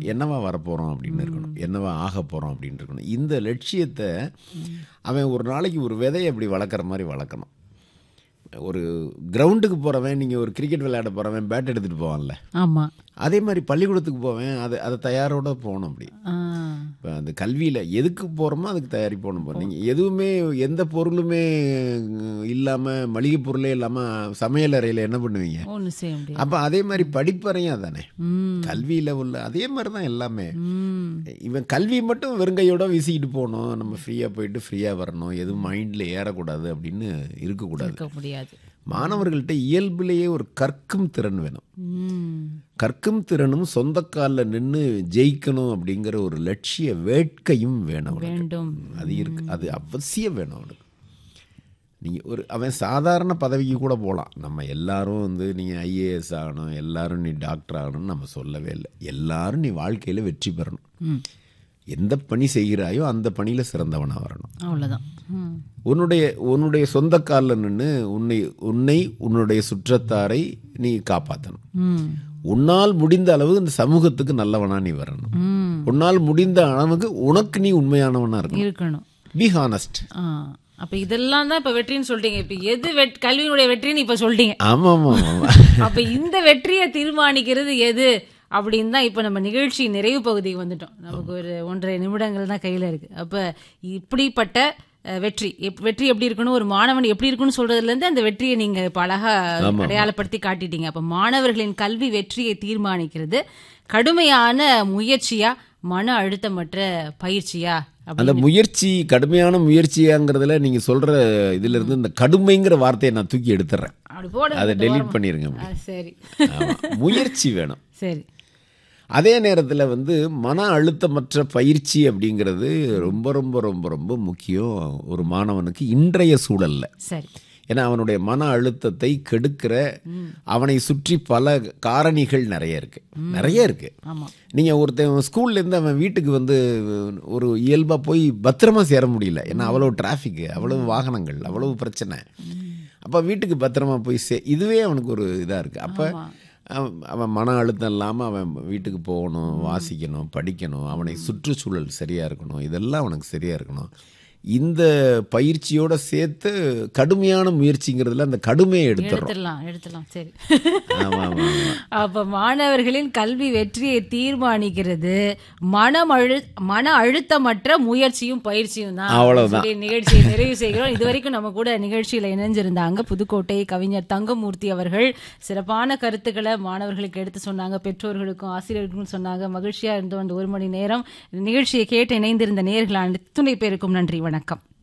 என்னவா வரப்போகிறோம் அப்படின்னு இருக்கணும் என்னவா ஆக போகிறோம் அப்படின்னு இருக்கணும் இந்த லட்சியத்தை அவன் ஒரு நாளைக்கு ஒரு விதையை அப்படி வளர்க்குற மாதிரி வளர்க்கணும் ஒரு கிரவுண்டுக்கு போகிறவன் நீங்கள் ஒரு கிரிக்கெட் விளையாட போகிறவன் பேட் எடுத்துகிட்டு போவான்ல ஆமா அதே மாதிரி பள்ளிக்கூடத்துக்கு போவேன் அது அதை தயாரோட போகணும் அப்படி ஆ, இப்போ அந்த கல்வியில் எதுக்கு போகிறோமோ அதுக்கு தயாரி போகணும் போகிறோம் நீங்கள் எதுவுமே எந்த பொருளுமே இல்லாமல் மளிகை பொருளே இல்லாமல் சமையல் அறையில் என்ன பண்ணுவீங்க ஒண்ணு செய்ய முடியாது அப்போ அதே மாதிரி படிப்பறையும் அதானே ம் கல்வியில் உள்ள அதே மாதிரி தான் எல்லாமே ம் இவன் கல்வி மட்டும் வெறுங்கையோட வீசிக்கிட்டு போகணும் நம்ம ஃப்ரீயாக போயிட்டு ஃப்ரீயாக வரணும் எதுவும் மைண்டில் ஏறக்கூடாது அப்படின்னு இருக்கக்கூடாது இருக்க முடியாது மாணவர்கள்ட்ட இயல்பிலேயே ஒரு கற்கும் திறன் வேணும் ம் கற்கும் திறனும் சொந்த காலில் நின்று ஜெயிக்கணும் அப்படிங்கிற ஒரு லட்சிய வேட்கையும் வேணும் அவனுக்கு. வேண்டும் அது இருக்கு அது அவசியம் வேணும் அவனுக்கு நீங்கள் ஒரு அவன் சாதாரண பதவிக்கு கூட போகலாம் நம்ம எல்லாரும் வந்து நீங்கள் ஐஏஎஸ் ஆகணும் எல்லாரும் நீ டாக்டர் ஆகணும்னு நம்ம சொல்லவே இல்லை எல்லாரும் நீ வாழ்க்கையில் வெற்றி பெறணும் ம் எந்த பணி செய்கிறாயோ அந்த பணியில் சிறந்தவனாக வரணும் அவ்வளவுதான் ம் உன்னுடைய உன்னுடைய சொந்த காலில் நின்று உன்னை உன்னை உன்னுடைய சுற்றத்தாரை நீ காப்பாற்றணும் ம் உன்னால் முடிந்த அளவு இந்த சமூகத்துக்கு நல்லவனா நீ வரணும் ம் உன்னால் முடிந்த அளவுக்கு உனக்கு நீ உண்மையானவனா இருக்கணும் இருக்கணும் பி ஹானஸ்ட் ஆ அப்ப இதெல்லாம் தான் இப்ப வெற்றின்னு சொல்லிட்டீங்க இப்ப எது வெட் கல்வியினுடைய வெற்றின்னு இப்ப சொல்லிட்டீங்க ஆமா ஆமா ஆமா அப்ப இந்த வெற்றியை தீர்மானிக்கிறது எது அப்படின்னு தான் இப்போ நம்ம நிகழ்ச்சி நிறைவு பகுதிக்கு வந்துட்டோம் நமக்கு ஒரு ஒன்றரை நிமிடங்கள் தான் கையில் இருக்கு அப்ப இப்படிப்பட்ட அஹ், வெற்றி எப்- வெற்றி எப்படி இருக்கணும் ஒரு மாணவன் எப்படி இருக்கணும்னு சொல்றதுல இருந்து அந்த வெற்றியை நீங்க இப்ப அழகா அடையாளப்படுத்தி காட்டிட்டீங்க அப்ப மாணவர்களின் கல்வி வெற்றியை தீர்மானிக்கிறது கடுமையான முயற்சியா மன அழுத்தமற்ற பயிற்சியா அப்படி அந்த முயற்சி கடுமையான முயற்சியாங்கிறதுல நீங்க சொல்ற இதுல இருந்து இந்த கடுமைங்கிற வார்த்தையை நான் தூக்கி எடுத்துறேன் அப்படி போட அதை டெலீட் பண்ணிருங்க அப்படி. சரி ஆமா. முயற்சி வேணும் சரி அதே நேரத்தில் வந்து மன அழுத்தமற்ற பயிற்சி அப்படிங்கிறது ரொம்ப ரொம்ப ரொம்ப ரொம்ப முக்கியம் ஒரு மாணவனுக்கு இன்றைய சூழல்ல சரி ஏன்னா அவனுடைய மன அழுத்தத்தை கெடுக்கிற அவனை சுற்றி பல காரணிகள் நிறைய இருக்கு நிறைய இருக்கு ஆமா நீங்க ஒருத்தன் ஸ்கூல்ல இருந்து அவன் வீட்டுக்கு வந்து ஒரு இயல்பா போய் பத்திரமா சேர முடியல ஏன்னா அவ்வளவு டிராஃபிக் அவ்வளவு வாகனங்கள் அவ்வளவு பிரச்சனை அப்ப வீட்டுக்கு பத்திரமா போய் சே இதுவே அவனுக்கு ஒரு இதா இருக்கு அப்ப அவன் அவன் மன அழுத்தம் இல்லாமல் அவன் வீட்டுக்கு போகணும் வாசிக்கணும் படிக்கணும் அவனை சுற்றுச்சூழல் சரியாக இருக்கணும் இதெல்லாம் அவனுக்கு சரியாக இருக்கணும் இந்த பயிற்சியோட சேர்த்து கடுமையான முயற்சிங்கிறதுல அந்த கடுமையை எடுத்துடுறோம் எடுத்துடலாம் எடுத்துடலாம் சரி ஆமா ஆமா ஆமா அப்ப மாணவர்களின் கல்வி வெற்றியை தீர்மானிக்கிறது மனம் அழு மன அழுத்தமற்ற முயற்சியும் பயிற்சியும் தான் அவ்வளவுதான். சொல்லி நிகழ்ச்சியை நிறைவு செய்கிறோம் இதுவரைக்கும் நம்ம கூட நிகழ்ச்சியில இணைஞ்சிருந்தாங்க புதுக்கோட்டை கவிஞர் தங்கமூர்த்தி அவர்கள் சிறப்பான கருத்துக்களை மாணவர்களுக்கு எடுத்து சொன்னாங்க பெற்றோர்களுக்கும் ஆசிரியர்களுக்கும் சொன்னாங்க மகிழ்ச்சியா இருந்தோம் அந்த ஒரு மணி நேரம் நிகழ்ச்சியை கேட்டு இணைந்திருந்த நேர்களான துணை பேருக்கும் நன்றி வணக்கம்